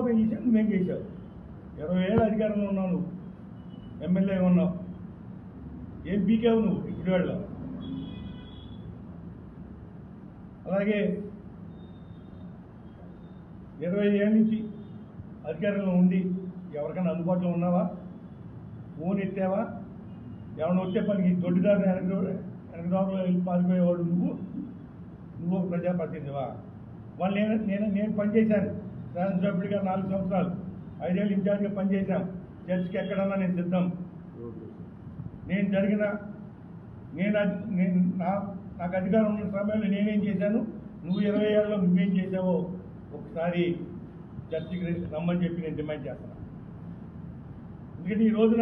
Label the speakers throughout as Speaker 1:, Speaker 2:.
Speaker 1: చంద్రబాబు ఏం చేశాడు నువ్వేం చేశావు ఇరవై ఏళ్ళ అధికారంలో ఉన్నావు నువ్వు ఎమ్మెల్యే ఉన్నావు ఏం పీకావు నువ్వు ఇప్పుడు వాళ్ళ అలాగే ఇరవై ఏళ్ళ నుంచి అధికారంలో ఉండి ఎవరికైనా అందుబాటులో ఉన్నావా ఫోన్ ఎత్తావా ఎవరిని వచ్చే పనికి దొడ్డిదారు వెనక వెనకదారులో వెళ్ళి పారిపోయేవాడు నువ్వు నువ్వు ఒక ప్రజాప్రతినిధివా వాళ్ళు నేను నేను నేను పనిచేశాను శాసనసభ్యుడిగా నాలుగు సంవత్సరాలు ఐదేళ్ళు ఇన్ఛార్జ్గా పనిచేశాం చర్చికి ఎక్కడన్నా నేను సిద్ధం నేను జరిగిన నేను అధి- నేను నా నాకు అధికారం ఉన్న సమయంలో నేనేం చేశాను నువ్వు ఇరవై ఏళ్ళలో నువ్వేం చేసావో ఒకసారి చర్చికి రమ్మని చెప్పి నేను డిమాండ్ చేస్తాను ఎందుకంటే ఈ రోజున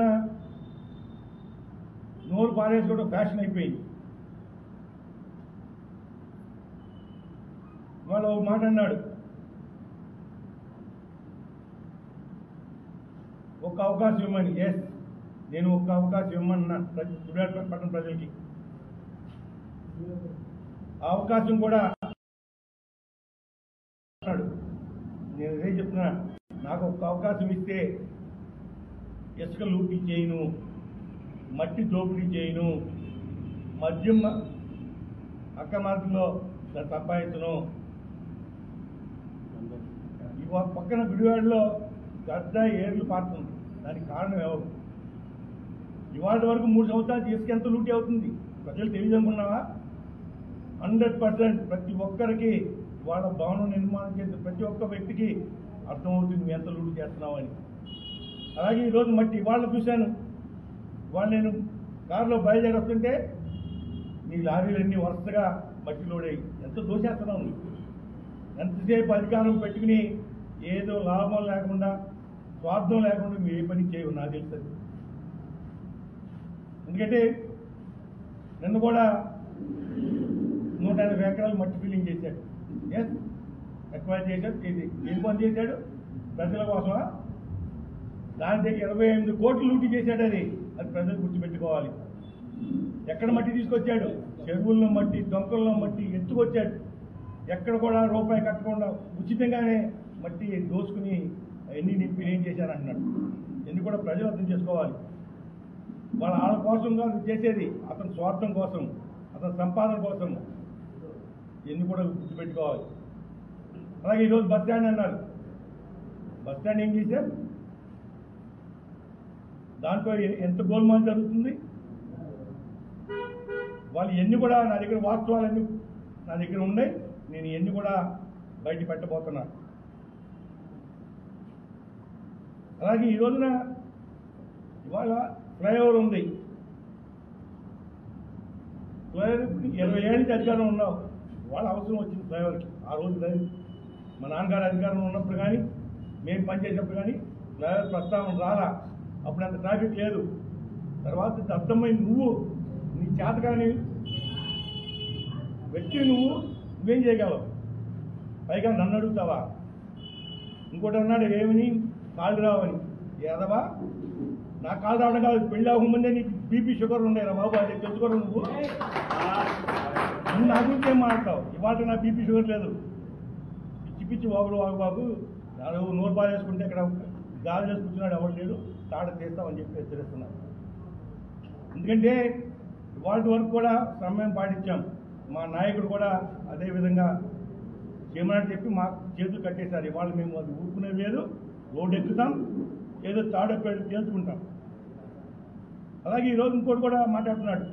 Speaker 1: నోరు పారేసుకోవడం ఫ్యాషన్ అయిపోయింది వాళ్ళు ఒక మాట అన్నాడు ఒక్క అవకాశం ఇవ్వమని ఎస్ నేను ఒక్క అవకాశం ఇవ్వమన్నా ప్రతి గుడివాడ పట్టణ ప్రజలకి ఆ అవకాశం కూడా అన్నాడు నేను అదే చెప్తున్నా నాకు ఒక్క అవకాశం ఇస్తే ఇసుక లూటీ చేయను మట్టి దోపిడీ చేయను మద్యం అక్రమార్గంలో సంపాదించను ఇవాళ పక్కన గుడివాడలో గద్ద ఏర్లు పారుతుంది దానికి కారణం ఎవరు ఇవాళ వరకు మూడు సంవత్సరాలు తీసుకెంత లూటీ అవుతుంది ప్రజలు తెలియదనుకున్నావా హండ్రెడ్ పర్సెంట్ ప్రతి ఒక్కరికి వాళ్ళ భవనం నిర్మాణం చేసే ప్రతి ఒక్క వ్యక్తికి అర్థమవుతుంది నువ్వు ఎంత లూటీ చేస్తున్నావు అని అలాగే ఈరోజు మట్టి ఇవాళ చూశాను ఇవాళ నేను కారులో బయలుదేరి వస్తుంటే నీ లారీలన్నీ వరుసగా మట్టి లోడై ఎంత దోషేస్తున్నావు నువ్వు ఎంతసేపు అధికారం పెట్టుకుని ఏదో లాభం లేకుండా స్వార్థం లేకుండా మీరు ఏ పని చేయవు నాకు తెలుస్తుంది ఎందుకంటే నిన్న కూడా నూట ఎనభై ఎకరాలు మట్టి ఫిల్లింగ్ చేశాడు ఎస్ ఎక్వైర్ చేశాడు ఇది ఏం పని చేశాడు ప్రజల కోసమా దాని దగ్గర ఇరవై ఎనిమిది కోట్లు లూటీ చేశాడు అది అది ప్రజలు గుర్తుపెట్టుకోవాలి ఎక్కడ మట్టి తీసుకొచ్చాడు చెరువుల్లో మట్టి డొంకల్లో మట్టి ఎత్తుకొచ్చాడు ఎక్కడ కూడా రూపాయి కట్టకుండా ఉచితంగానే మట్టి దోసుకుని ఎన్ని నింపి ఏం చేశారంటున్నాడు ఎన్ని కూడా ప్రజలు అర్థం చేసుకోవాలి వాళ్ళ వాళ్ళ కోసం కాదు చేసేది అతని స్వార్థం కోసం అతని సంపాదన కోసం ఎన్ని కూడా గుర్తుపెట్టుకోవాలి అలాగే ఈరోజు బస్ స్టాండ్ అన్నారు బస్ స్టాండ్ ఏం చేశారు దాంట్లో ఎ- ఎంత గోల్మాల్ జరుగుతుంది వాళ్ళు ఎన్ని కూడా నా దగ్గర వాస్తవాలన్నీ నా దగ్గర ఉన్నాయి నేను ఎన్ని కూడా బయట పెట్టబోతున్నా అలాగే ఈ రోజున ఇవాళ ఫ్లైఓవర్ ఉంది ఫ్లైఓవర్ ఇప్పుడు ఇరవై ఏళ్ళ నుంచి అధికారం ఉన్నావు వాళ్ళ అవసరం వచ్చింది ఫ్లైఓవర్కి ఆ రోజు లేదు మా నాన్నగారు అధికారంలో ఉన్నప్పుడు కానీ మేము పనిచేసినప్పుడు కానీ ఫ్లైఓవర్ ప్రస్తావన రాలా అప్పుడు అంత ట్రాఫిక్ లేదు తర్వాత అర్థమై నువ్వు నీ చేతకాని వ్యక్తి నువ్వు నువ్వేం చేయగలవు పైగా నన్ను అడుగుతావా ఇంకోటి అన్నాడు ఏమని కాళ్ళు రావని ఏదవా నా కాళ్ళు రావడం కాదు పెళ్ళి అవ్వకముందే నీకు బీపీ షుగర్ ఉండేరా బాబు అది తెలుసుకోరు నువ్వు నువ్వు నా గురించి ఏం మాట్లాడతావు ఇవాళ నా బీపీ షుగర్ లేదు పిచ్చి పిచ్చి వాగుడు వాగు బాబు నాలుగు నోరు బాగా వేసుకుంటే ఇక్కడ గాలి వేసి కూర్చున్నాడు ఎవరు లేడు తాట తీస్తామని చెప్పి హెచ్చరిస్తున్నాను ఎందుకంటే ఇవాళ వరకు కూడా సమయం పాటించాం మా నాయకుడు కూడా అదే విధంగా చేయమని చెప్పి మా చేతులు కట్టేశారు ఇవాళ మేము అది ఊరుకునేది లేదు రోడ్డు ఎక్కుతాం ఏదో తాడెప్పేది తేల్చుకుంటాం అలాగే ఈరోజు ఇంకోటి కూడా మాట్లాడుతున్నాడు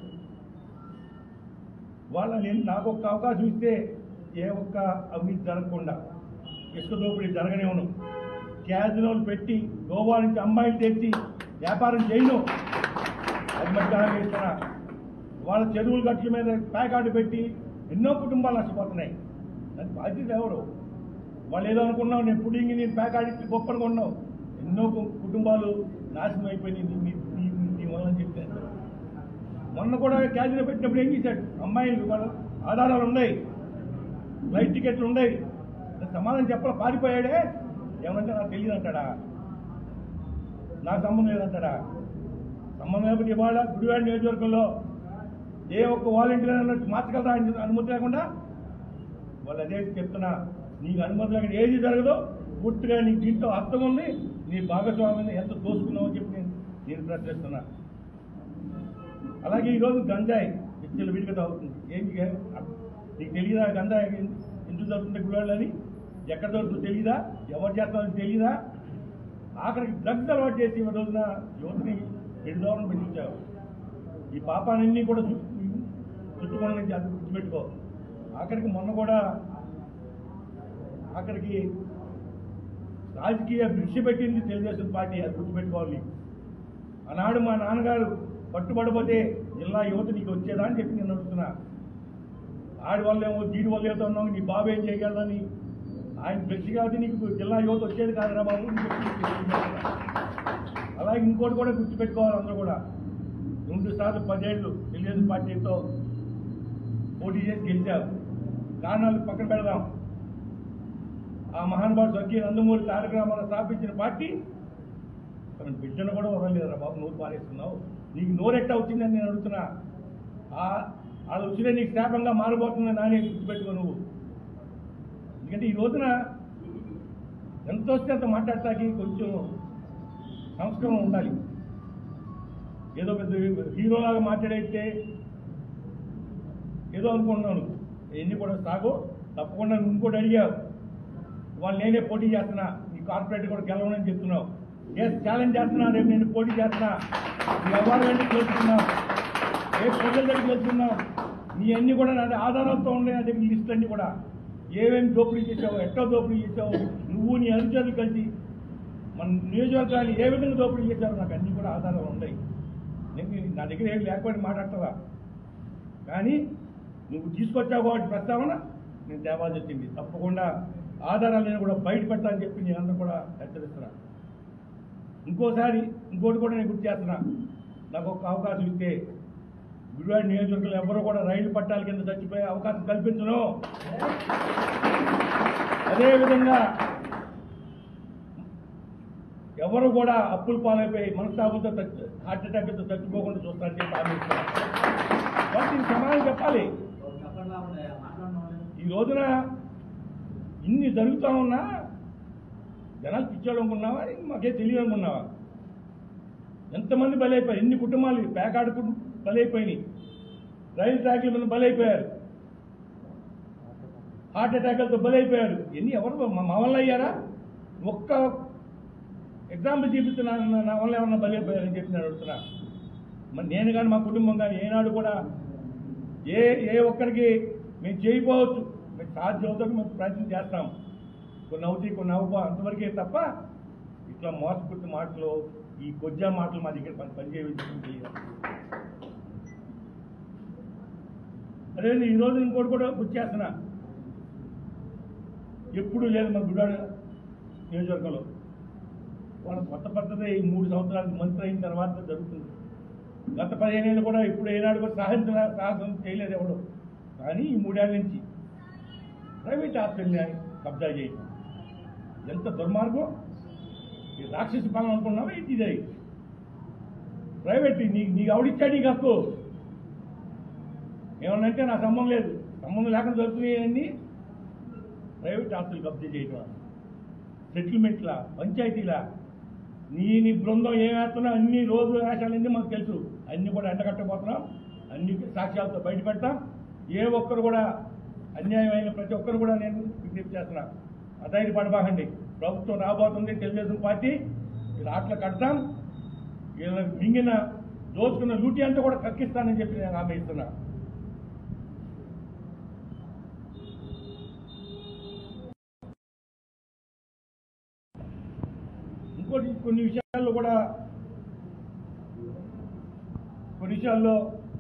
Speaker 1: వాళ్ళ నేను నాకు ఒక్క అవకాశం ఇస్తే ఏ ఒక్క అవినీతి జరగకుండా ఇసుక దోపిడీ జరగనివ్వను క్యాజినోలు పెట్టి గోవా నుంచి అమ్మాయిలు తెచ్చి వ్యాపారం చేయను అది మట్టి ఆలోచిస్తున్నా వాళ్ళ చెరువుల గట్ల మీద ప్యాకార్డు పెట్టి ఎన్నో కుటుంబాలు నష్టపోతున్నాయి దానికి బాధ్యత ఎవరు వాళ్ళు ఏదో అనుకున్నావు నేను పుడింగి నేను ప్యాకార్డు ఇచ్చి గొప్ప అనుకున్నావు ఎన్నో కు- కుటుంబాలు నాశనం అయిపోయినాయి నీ- నీ నీ- నీ వల్ల అని చెప్తాను మొన్న కూడా క్యాజినో పెట్టినప్పుడు ఏం చేశాడు అమ్మాయిలు వాళ్ళ ఆధారాలు ఉన్నాయి ఫ్లైట్ టికెట్లు ఉన్నాయి సమాధానం చెప్పాలి పారిపోయాడే ఏమంటే నాకు తెలియదు అంటాడా నాకు సంబంధం లేదంటాడా సంబంధం లేకపోతే ఇవాళ గుడివాడ నియోజకవర్గంలో ఏ ఒక్క వాలంటీర్ అన్నట్టు మార్చగలరా అని అనుమతి లేకుండా వాళ్ళు అదే చెప్తున్నా నీకు అనుమతి లేకుండా ఏది జరగదు పూర్తిగా నీ దీంట్లో అర్థం ఉంది నీ భాగస్వామిని ఎంత దోసుకున్నావో చెప్పి నేను నేను ప్రశ్నిస్తున్నా అలాగే ఈరోజు గంజాయి విచ్చలు విడిగా తాగుతుంది ఏంటి నీకు తెలియదా గంజాయి ఎందుకు దొరుకుతుంది గుడివాళ్ళని ఎక్కడ దొరుకుతుందో తెలియదా ఎవరు చేస్తారో తెలియదా ఆఖరికి డ్రగ్స్ అలవాటు చేసి ఈ రోజున యువతిని రెండు దూరం పెట్టించావు ఈ పాపాలన్నీ కూడా చు- చుట్టుకొని అది గుర్తుపెట్టుకో ఆఖరికి మొన్న కూడా ఆఖరికి రాజకీయ భిక్ష పెట్టింది తెలుగుదేశం పార్టీ అది గుర్తుపెట్టుకోవాలి ఆనాడు మా నాన్నగారు పట్టుబడిపోతే జిల్లా యువత నీకు వచ్చేదా అని చెప్పి నేను అడుగుతున్నా ఆడి వల్లేమో దీని వల్ల ఏదో ఉన్నావు నీ బాబు ఏం చేయగలదని ఆయన భిక్ష కాబట్టి నీకు జిల్లా యువత వచ్చేది కాదురా బాబు అని చెప్పి నీకు తెలియజేస్తున్నా. అలాగే ఇంకోటి కూడా గుర్తుపెట్టుకోవాలి అందరూ కూడా రెండు సార్లు పదేళ్ళు తెలుగుదేశం పార్టీతో పోటీ చేసి గెలిచారు కారణాలు పక్కన పెడదాం ఆ మహానుభావుడు స్వర్గీయ నందమూరి తారక రామారావు స్థాపించిన పార్టీ తన బిడ్డను కూడా వదలలేదురా బాబు నోరు పారేస్తున్నావు నీకు నోరెట్ట వచ్చిందని నేను అడుగుతున్నా ఆ అది వచ్చినా నీకు శాపంగా మారిపోతుందని నానే గుర్తుపెట్టుకో నువ్వు ఎందుకంటే ఈ రోజున ఎంత వస్తే అంత మాట్లాడటానికి కొంచెం సంస్కారం ఉండాలి ఏదో పెద్ద హీరోలాగా మాట్లాడైతే ఏదో అనుకుంటున్నాను ఎన్ని కూడా సాగు తప్పకుండా నువ్వు ఇంకోటి అడిగావు వాళ్ళు నేనే పోటీ చేస్తున్నా నీ కార్పొరేట్ కూడా గెలవనని చెప్తున్నావు ఎస్ ఛాలెంజ్ చేస్తున్నా రేపు నేను పోటీ చేస్తున్నా నీ ఎవరు వెళ్ళి గెలుచుకున్నావు ఏ ప్రజల దగ్గర గెలుచుకున్నావు నీ అన్ని కూడా నా ఆధారాలతో ఉండే నా దగ్గర లిస్ట్ అన్ని కూడా ఏమేమి దోపిడీ చేసావు ఎట్లా దోపిడీ చేసావు నువ్వు నీ అనుచరులు కలిసి మన నియోజకవర్గాన్ని ఏ విధంగా దోపిడీ చేశావు నాకు అన్ని కూడా ఆధారాలు ఉన్నాయి నేను నా దగ్గర ఏం లేకపోతే మాట్లాడతావా కానీ నువ్వు తీసుకొచ్చావు కాబట్టి ప్రస్తావన నేను తేవాల్సి వచ్చింది తప్పకుండా ఆధారాలు నేను కూడా బయట పెట్టాలని చెప్పి నేను అందరూ కూడా హెచ్చరిస్తున్నా ఇంకోసారి ఇంకోటి కూడా నేను గుర్తు చేస్తున్నా నాకు ఒక అవకాశం ఇస్తే గుడివాడ నియోజకవర్గంలో ఎవరు కూడా రైలు పట్టాల కింద చచ్చిపోయే అవకాశం కల్పించను అదేవిధంగా ఎవరు కూడా అప్పుల పాలైపోయి మనస్తాపంతో చచ్చి హార్ట్ అటాక్తో చచ్చిపోకుండా చూస్తారని చెప్పి హామీ ఇస్తున్నా. కాబట్టి దీనికి సమాధానం చెప్పాలి ఈ రోజున ఇన్ని జరుగుతూ ఉన్నా జనాలు పిచ్చోళ్ళు అనుకున్నావా మాకే తెలియదు అనుకున్నావా ఎంతమంది బలైపోయారు ఎన్ని కుటుంబాలు పేకాడుకు బలైపోయినాయి రైలు ట్రాక్ల మీద బలైపోయారు హార్ట్ అటాక్లతో బలైపోయారు ఎన్ని ఎవరు మా మా వల్ల అయ్యారా ఒక్క ఎగ్జాంపుల్ చూపిస్తున్నా నా వల్ల ఏమన్నా బలైపోయారని చెప్పి నేను అడుగుతున్నా మరి నేను కానీ మా కుటుంబం కానీ ఏనాడు కూడా ఏ ఏ ఒక్కరికి మేము చేయకపోవచ్చు మేము సాధ్యమవుతాం మేము ప్రయత్నం చేస్తాం కొన్ని అవుతాయి కొన్ని అవ్వ అంతవరకే తప్ప ఇట్లా మోసపుట్టి మాటలు ఈ కొజ్జా మాటలు మా దగ్గర పని పనిచేయవచ్చు అదే ఈ రోజు ఇంకోటి కూడా గుర్తు చేస్తున్నా ఎప్పుడు లేదు మన గుడాడ నియోజకవర్గంలో వాళ్ళ కొత్త పద్ధతి ఈ మూడు సంవత్సరాలకు మంత్రి అయిన తర్వాత జరుగుతుంది గత పదిహేనేళ్ళు కూడా ఇప్పుడు ఏనాడు కూడా సాహసం సాహసం చేయలేదు ఎవడు కానీ ఈ మూడేళ్ల నుంచి ప్రైవేట్ ఆస్తుల్ని కబ్జా చేయటం ఎంత దుర్మార్గం ఈ రాక్షస పాలన అనుకున్నావా ఇది ఇదే ప్రైవేట్ నీ నీ ఆవిడిచ్చాడు నీకు హక్కు ఏమన్నంటే నా సంబంధం లేదు సంబంధం లేకుండా జరుగుతున్నాయన్నీ ప్రైవేట్ ఆస్తులు కబ్జా చేయటం సెటిల్మెంట్లా పంచాయతీలా నీ నీ బృందం ఏం వేస్తున్నా అన్ని రోజు వేషాలన్నీ మాకు తెలుసు అన్ని కూడా ఎండగట్టబోతున్నాం అన్ని సాక్ష్యాలతో బయట పెడతాం ఏ ఒక్కరు కూడా అన్యాయమైన ప్రతి ఒక్కరు కూడా నేను విజ్ఞప్తి చేస్తున్నా అధైర్య పడబాకండి ప్రభుత్వం రాబోతుంది తెలుగుదేశం పార్టీ ఇలా ఆటలు కడతాం వీళ్ళ మింగిన దోచుకున్న లూటి అంతా కూడా కక్కిస్తానని చెప్పి నేను హామీ ఇస్తున్నా ఇంకోటి కొన్ని విషయాల్లో కూడా కొన్ని విషయాల్లో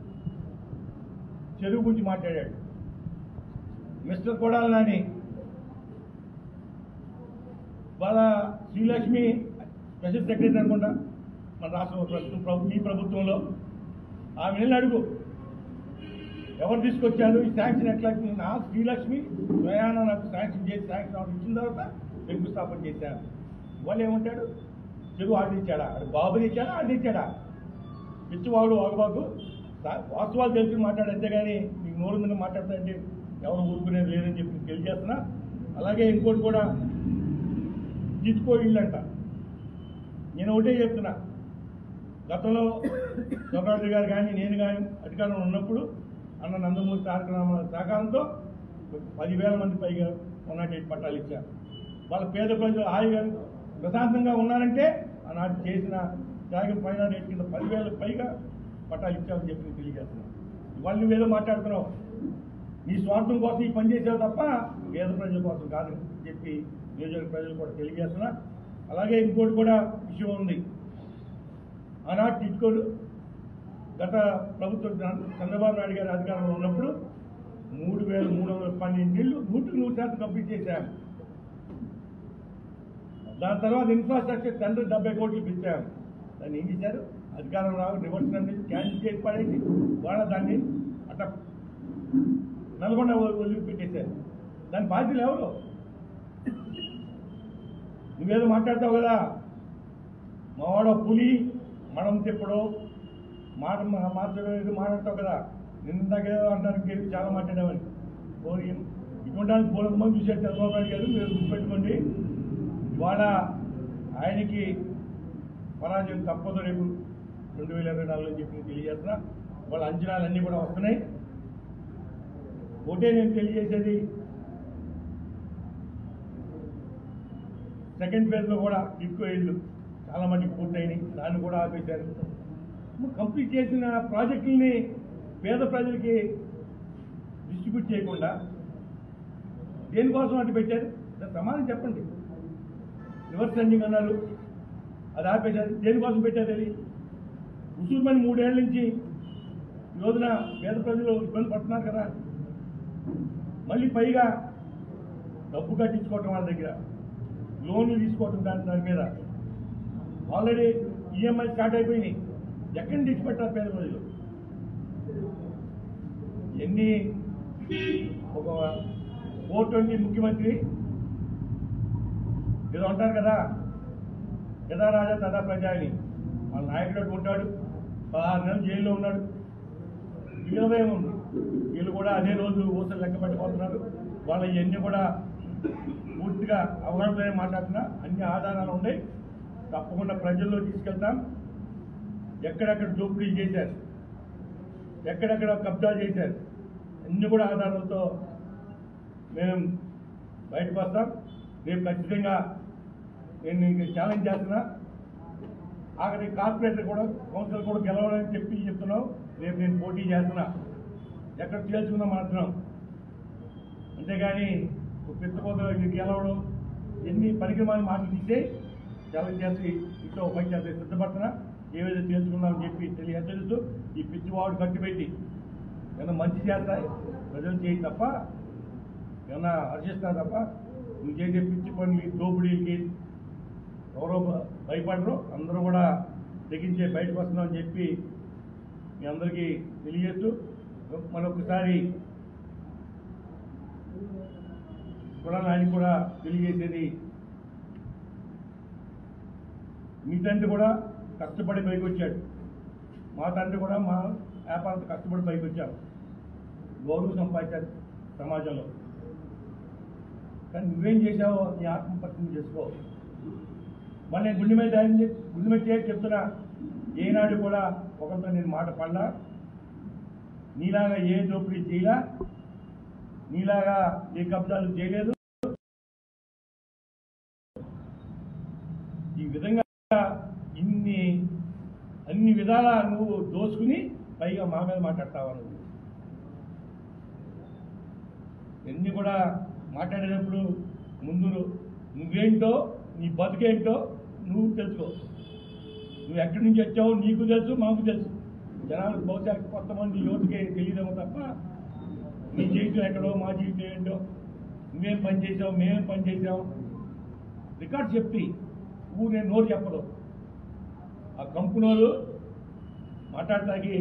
Speaker 1: చెరువు గురించి మాట్లాడాడు మిస్టర్ కొడాలని వాళ్ళ శ్రీలక్ష్మి స్పెషల్ సెక్రటరీ అనుకుంటా మన రాష్ట్ర ప్రభుత్వం ప్రభు- మీ ప్రభుత్వంలో ఆమె వెళ్ళి అడుగు ఎవరు తీసుకొచ్చారు ఈ శాంక్షన్ ఎట్లా వచ్చింది? నా శ్రీలక్ష్మి స్వయాన నాకు శాంక్షన్ చేసి శాంక్షన్ ఆర్డర్ ఇచ్చిన తర్వాత శంకుస్థాపన చేశాను వాళ్ళు ఏమంటాడు చెరువు ఆర్డర్ ఇచ్చాడా అది బాబు ఇచ్చాడా ఆర్డర్ ఇచ్చాడా పిచ్చివాడు వాగుబాకు సా- వాస్తవాలు తెలిసి మాట్లాడు అంతేగాని నీకు నోరు మీద మాట్లాడతాంటే ఎవరు ఊరుకునేది లేదని చెప్పి తెలియజేస్తున్నా అలాగే ఇంకోటి కూడా జిత్కో ఇల్లంట నేను ఒకటే చెప్తున్నా గతంలో జోగారెడ్డి గారు కానీ నేను కానీ అధికారంలో ఉన్నప్పుడు అన్న నందమూరి తారక రామారావు సహకారంతో పదివేల మంది పైగా ఉన్నటువంటి పట్టాలు ఇచ్చారు వాళ్ళ పేద ప్రజలు హాయిగా ప్రశాంతంగా ఉన్నారంటే ఆనాడు చేసిన త్యాగం పైన రేటు కింద పదివేల పైగా పట్టాలు ఇచ్చామని చెప్పి నేను తెలియజేస్తున్నాను ఇవాళ నువ్వేదో మాట్లాడుతున్నావు నీ స్వార్థం కోసం ఈ పని చేసావు తప్ప పేద ప్రజల కోసం కాదు అని చెప్పి నియోజకవర్గ ప్రజలు కూడా తెలియజేస్తున్నా అలాగే ఇంకోటి కూడా విషయం ఉంది ఆనాడు టిట్కోలు గత ప్రభుత్వం చంద్ర- చంద్రబాబు నాయుడు గారి అధికారంలో ఉన్నప్పుడు మూడు వేల మూడు వందల పన్నెండు ఇళ్ళు నూటికి నూరు శాతం కంప్లీట్ చేశాము దాని తర్వాత ఇన్ఫ్రాస్ట్రక్చర్ తండ్రి డెబ్బై కోట్లు పెంచాము దాన్ని ఏం చేశారు అధికారం రావు రివర్స్ అనేది క్యాన్సిల్ చేసి పడేసి వాళ్ళ దాన్ని అట్ట నల్గొండ వదిలి పెట్టేశారు దాని బాధ్యతలు ఎవరు నువ్వేదో మాట్లాడతావు కదా మావాడ పులి మనం తిప్పడు మాట మార్చడం ఏదో మాట్లాడతావు కదా నిన్నకేదో అంటారు ఇంకేదో చాలా మాట్లాడామని ఓరి ఇటువంటి వాళ్ళు పూల మంది చూసారు చంద్రబాబు నాయుడు గారు మీరు గుర్తుపెట్టుకోండి ఇవాళ ఆయనకి పరాజయం తప్పదు రేపు రెండు వేల ఇరవై నాలుగులో చెప్పి నేను తెలియజేస్తున్నా వాళ్ళ అంచనాలన్నీ కూడా వస్తున్నాయి ఒకటే నేను తెలియజేసేది సెకండ్ ఫేజ్ లో కూడా ఎక్కువ ఇళ్ళు చాలా మందికి పూర్తయినాయి దాన్ని కూడా ఆపేశారు కంప్లీట్ చేసిన ప్రాజెక్టుల్ని పేద ప్రజలకి డిస్ట్రిబ్యూట్ చేయకుండా దేనికోసం అటు పెట్టారు దానికి సమాధానం చెప్పండి రివర్స్ ఎండింగ్ అన్నారు అది ఆపేశారు దేనికోసం పెట్టారు అది ఉసూరుమని మూడేళ్ల నుంచి ఈ రోజున పేద ప్రజలు ఇబ్బంది పడుతున్నారు కదా మళ్ళీ పైగా డబ్బు కట్టించుకోవటం వాళ్ళ దగ్గర లోన్లు తీసుకోవటం దాని దాని మీద ఆల్రెడీ ఈఎంఐ స్టార్ట్ అయిపోయినాయి ఎక్కడి నుంచి తెచ్చి పెట్టారు పేద ప్రజలు ఎన్ని ఒక ఫోర్ ట్వంటీ ముఖ్యమంత్రి ఏదో అంటారు కదా యథా రాజా తదా ప్రజ అని వాళ్ళ నాయకుడు అటు ఉంటాడు పదహారు నెలలు జైల్లో ఉన్నాడు వీళ్ళదే ఉంది వీళ్ళు కూడా అదే రోజు ఊసలు లెక్క పెట్టిపోతున్నారు వాళ్ళ ఇవన్నీ కూడా పూర్తిగా అవగాహనతోనే మాట్లాడుతున్నా అన్ని ఆధారాలు ఉన్నాయి తప్పకుండా ప్రజల్లో తీసుకెళ్తాం ఎక్కడెక్కడ దోపిడీలు చేశారు ఎక్కడెక్కడ కబ్జా చేశారు అన్ని కూడా ఆధారాలతో మేము బయటకు వస్తాం రేపు ఖచ్చితంగా నేను నీకు ఛాలెంజ్ చేస్తున్నా ఆఖరి కార్పొరేటర్ కూడా కౌన్సిలర్ కూడా గెలవాలని చెప్పి చెప్తున్నావు రేపు నేను పోటీ చేస్తున్నా ఎక్కడ తేల్చుకుందాం మాత్రం అంతేగాని పెద్దపోతలో ఇది గెలవడం ఎన్ని పరిక్రమాలు మాటలు తీస్తే ఛాలెంజ్ చేసి ఇంట్లో పని చేస్తే సిద్ధపడుతున్నా ఏవైతే తేల్చుకుందామని చెప్పి తెలియ హెచ్చరిస్తూ ఈ పిచ్చివాడు కట్టిపెట్టి ఏమన్నా మంచి చేస్తాయి ప్రజలు చేయి తప్ప ఏమన్నా హర్షిస్తా తప్ప నువ్వు చేసే పిచ్చి పనులు దోపిడీలకి ఎవరో భ- భయపడరు అందరూ కూడా తెగించే బయటకు వస్తున్నామని చెప్పి మీ అందరికీ తెలియజేస్తూ మరొకసారి కూడా ఆయన కూడా తెలియజేసేది మీ తండ్రి కూడా కష్టపడి పైకి వచ్చాడు మా తండ్రి కూడా మా వ్యాపారంతో కష్టపడి పైకి వచ్చాం గౌరవం సంపాదించారు సమాజంలో కానీ నువ్వేం చేసావో నీ ఆత్మ పరిశీలన చేసుకో మరి నేను గుండె మీద ధైర్యం చేసి గుండె మీద చేసి చెప్తున్నా ఏనాడు కూడా ఒకరితో నేను మాట పడలా నీలాగా ఏ దోపిడీ చేయలా నీలాగా ఏ కబ్జాలు చేయలేదు ఈ విధంగా ఇన్ని అన్ని విధాల నువ్వు దోసుకుని పైగా మా మీద మాట్లాడతావా నువ్వు ఎన్ని కూడా మాట్లాడేటప్పుడు ముందు నువ్వేంటో నీ బతుకేంటో నువ్వు తెలుసుకో నువ్వు ఎక్కడి నుంచి వచ్చావో నీకు తెలుసు మాకు తెలుసు జనాలకు బహుశా కొంతమంది యువతకి తెలియదేమో తప్ప నీ జీవితం ఎక్కడో మా జీవితం ఏంటో నువ్వేం పని చేసావు మేమేం పని చేసావు రికార్డ్ చెప్పి ఊరు నేను నోరు చెప్పదు ఆ కంపెనీలు మాట్లాడటానికి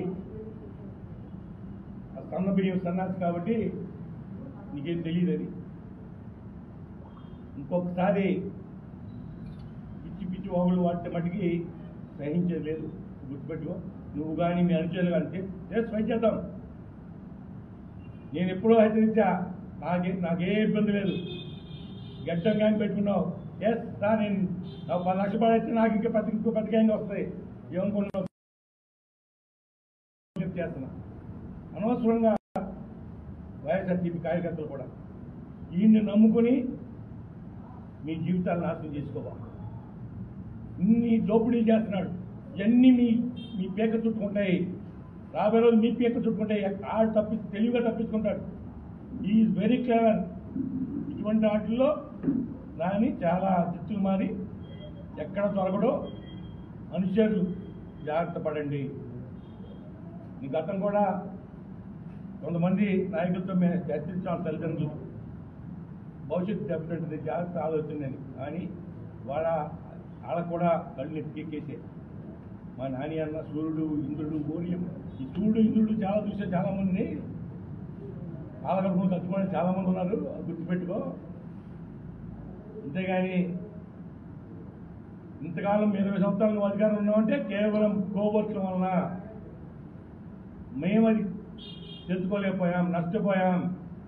Speaker 1: ఆ సన్న బియ్యం సన్నాసి కాబట్టి నీకేం తెలియదు అది ఇంకొకసారి పిచ్చి పిచ్చి ఓగులు వాడితే మటుకి సహించేది లేదు గుర్తుపెట్టుకో నువ్వు కానీ మీ అనుచరులు కానీ లేదు ఫైట్ చేద్దాం నేను ఎప్పుడో హెచ్చరించా నాకే నాకే ఇబ్బంది లేదు గడ్డం కానీ పెట్టుకున్నావు ఎస్ రా నేను నాకు పది లక్షలు పడైతే నాకు ఇంకా పెద్ద ఇంకో పెద్ద గ్యాంగ్ వస్తాయి ఏమనుకున్నావు చేస్తున్నా అనవసరంగా వైఎస్ఆర్సీపీ కార్యకర్తలు కూడా ఈయన్ని నమ్ముకుని మీ జీవితాలు నాశనం చేసుకోవాలి ఇన్ని దోపిడీలు చేస్తున్నాడు ఇవన్నీ మీ మీ పేక చుట్టుకుంటాయి రాబోయే రోజు మీ పేక చుట్టుకుంటాయి ఆడు తప్పి తెలివిగా తప్పించుకుంటాడు ఈజ్ వెరీ క్లెవర్ ఇటువంటి వాటిల్లో నాని చాలా దిత్తులు మారి ఎక్కడ దొరకడో మనుషులు జాగ్రత్త పడండి ఈ గతం కూడా కొంతమంది నాయకులతో మేము చర్చించాం తల్లిదండ్రులు భవిష్యత్తు దెబ్బతింటుంది జాగ్రత్త ఆలోచన అని కానీ వాళ్ళ వాళ్ళకు కూడా కళ్ళు ఎత్తికేసే మా నాని అన్న సూర్యుడు ఇంద్రుడు గోర్యం ఈ సూర్యుడు ఇంద్రుడు చాలా చూసే చాలా మందిని పాలకర్మలు కట్టుకుని చాలా మంది ఉన్నారు అది గుర్తుపెట్టుకో అంతేగాని ఇంతకాలం ఇరవై సంవత్సరాలు నువ్వు అధికారం ఉన్నామంటే కేవలం కోవర్ట్ల వలన మేము అది తెలుసుకోలేకపోయాం నష్టపోయాం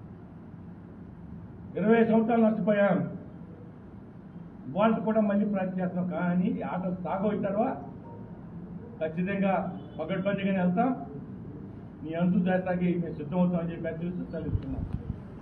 Speaker 1: ఇరవై సంవత్సరాలు నష్టపోయాం వాళ్ళు కూడా మళ్ళీ ప్రయత్నం చేస్తున్నాం కానీ ఆట సాగవుతాడవా ఖచ్చితంగా పగడ్బందీగానే వెళ్తాం నీ అంతు చేస్తాకి మేము సిద్ధమవుతామని చెప్పి తెలుసు తెలుస్తున్నాం